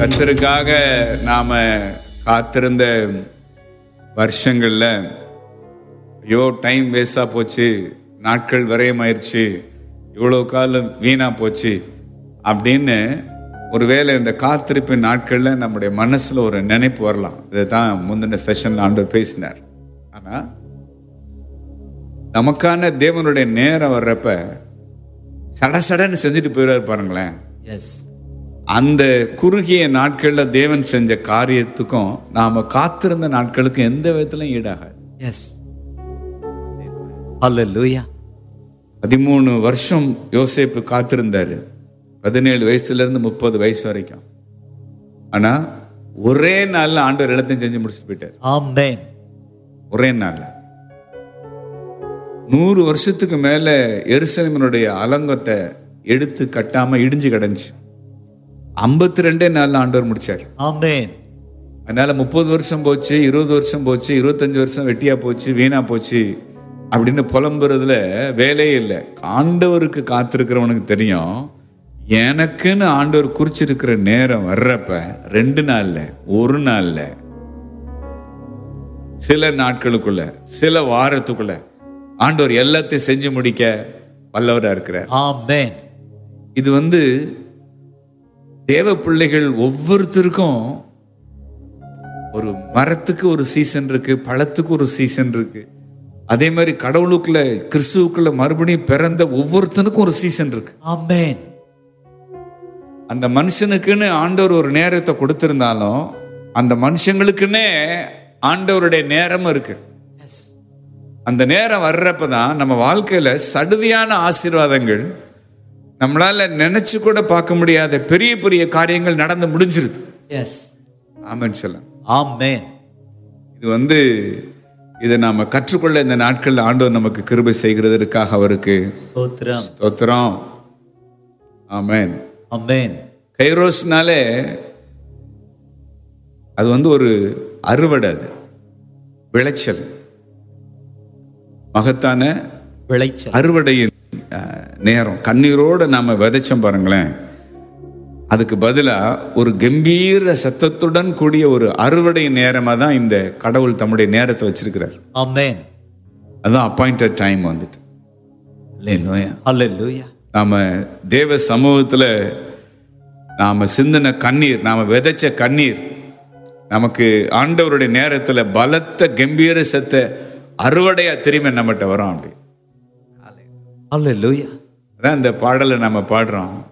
கத்தருக்காக நாம காத்திருந்த வருஷங்கள்ல ஐயோ டைம் வேஸ்டா போச்சு நாட்கள் விரயமாயிருச்சு இவ்வளோ காலம் வீணா போச்சு அப்படின்னு ஒருவேளை இந்த காத்திருப்பின் நாட்கள்ல நம்முடைய மனசுல ஒரு நினைப்பு வரலாம் இதுதான் முந்தின செஷன்ல ஆண்டவர் பேசினார் ஆனா நமக்கான தேவனுடைய நேரம் வர்றப்ப சட சடன்னு செஞ்சுட்டு போயிடுவார் பாருங்களேன் எஸ் அந்த குறுகிய நாட்கள்ல தேவன் செஞ்ச காரியத்துக்கும் நாம காத்திருந்த நாட்களுக்கும் எந்த விதத்திலும் ஈடாகாது எஸ் ஹalleluya பதிமூணு வருஷம் யோசேப்பு காத்திருந்தாரு பதினேழு வயசுல இருந்து முப்பது வயசு வரைக்கும் ஆனா ஒரே நாள்ல ஆண்டவர் எல்லாத்தையும் செஞ்சு முடிச்சுட்டு போயிட்டார் ஆமென் ஒரே நாள்ல நூறு வருஷத்துக்கு மேல எருசலேமினுடைய அலங்கத்தை எடுத்து கட்டாம இடிஞ்சு கிடந்துச்சு ஐம்பத்தி ரெண்டே நாள்ல ஆண்டவர் முடிச்சார் ஆமென் அதனால முப்பது வருஷம் போச்சு இருபது வருஷம் போச்சு இருபத்தஞ்சு வருஷம் வெட்டியா போச்சு வீணா போச்சு அப்படின்னு புலம்புறதுல வேலையே இல்லை ஆண்டவருக்கு காத்திருக்கிறவனுக்கு தெரியும் எனக்குன்னு ஆண்டவர் குறிச்சிருக்கிற நேரம் வர்றப்ப ரெண்டு நாள்ல ஒரு நாள்ல சில நாட்களுக்குள்ள சில வாரத்துக்குள்ள ஆண்டவர் எல்லாத்தையும் செஞ்சு முடிக்க வல்லவரா இருக்கிறார் ஆமென் இது வந்து தேவ பிள்ளைகள் ஒவ்வொருத்தருக்கும் ஒரு மரத்துக்கு ஒரு சீசன் இருக்கு பழத்துக்கு ஒரு சீசன் இருக்கு அதே மாதிரி கடவுளுக்குள்ள கிறிஸ்துவுக்குள்ள மறுபடியும் பிறந்த ஒவ்வொருத்தனுக்கும் ஒரு சீசன் இருக்கு ஆமென் அந்த மனுஷனுக்குன்னு ஆண்டவர் ஒரு நேரத்தை கொடுத்திருந்தாலும் அந்த மனுஷங்களுக்குன்னே ஆண்டவருடைய நேரமும் இருக்கு எஸ் அந்த நேரம் வர்றப்ப தான் நம்ம வாழ்க்கையில சடுதியான ஆசீர்வாதங்கள் நம்மளால நினைச்சு கூட பார்க்க முடியாத பெரிய பெரிய காரியங்கள் நடந்து முடிஞ்சிருது எஸ் ஆமென் சொல்ல ஆமென் இது வந்து இதை நாம கற்றுக்கொள்ள இந்த நாட்கள்ல ஆண்டவர் நமக்கு கிருபை செய்கிறதற்காக அவருக்கு ஸ்தோத்திரம் ஸ்தோத்திரம் ஆமென் ஆமென் கைரோஸ்னாலே அது வந்து ஒரு அறுவடை அது விளைச்சல் மகத்தான விளைச்சல் அறுவடையின் அஹ், நேரம் கண்ணீரோட நாம விதைச்சோம் பாருங்களேன் அதுக்கு பதிலா ஒரு கம்பீர சத்தத்துடன் கூடிய ஒரு அறுவடை நேரமா தான் இந்த கடவுள் தம்முடைய நேரத்தை வச்சிருக்கிறார் ஆமென் அதான் அப்பாயிண்டட் டைம் வந்துட்டு இல்லையா ஹalleluya நாம தேவ சமூகத்துல நாம சிந்தின கண்ணீர் நாம விதைச்ச கண்ணீர் நமக்கு ஆண்டவருடைய நேரத்துல பலத்த கம்பீர சத்த அறுவடையா திரும்பி நம்மகிட்ட வரும் அப்படி ஹalleluya அதான் இந்த பாடலை நம்ம பாடுறோம்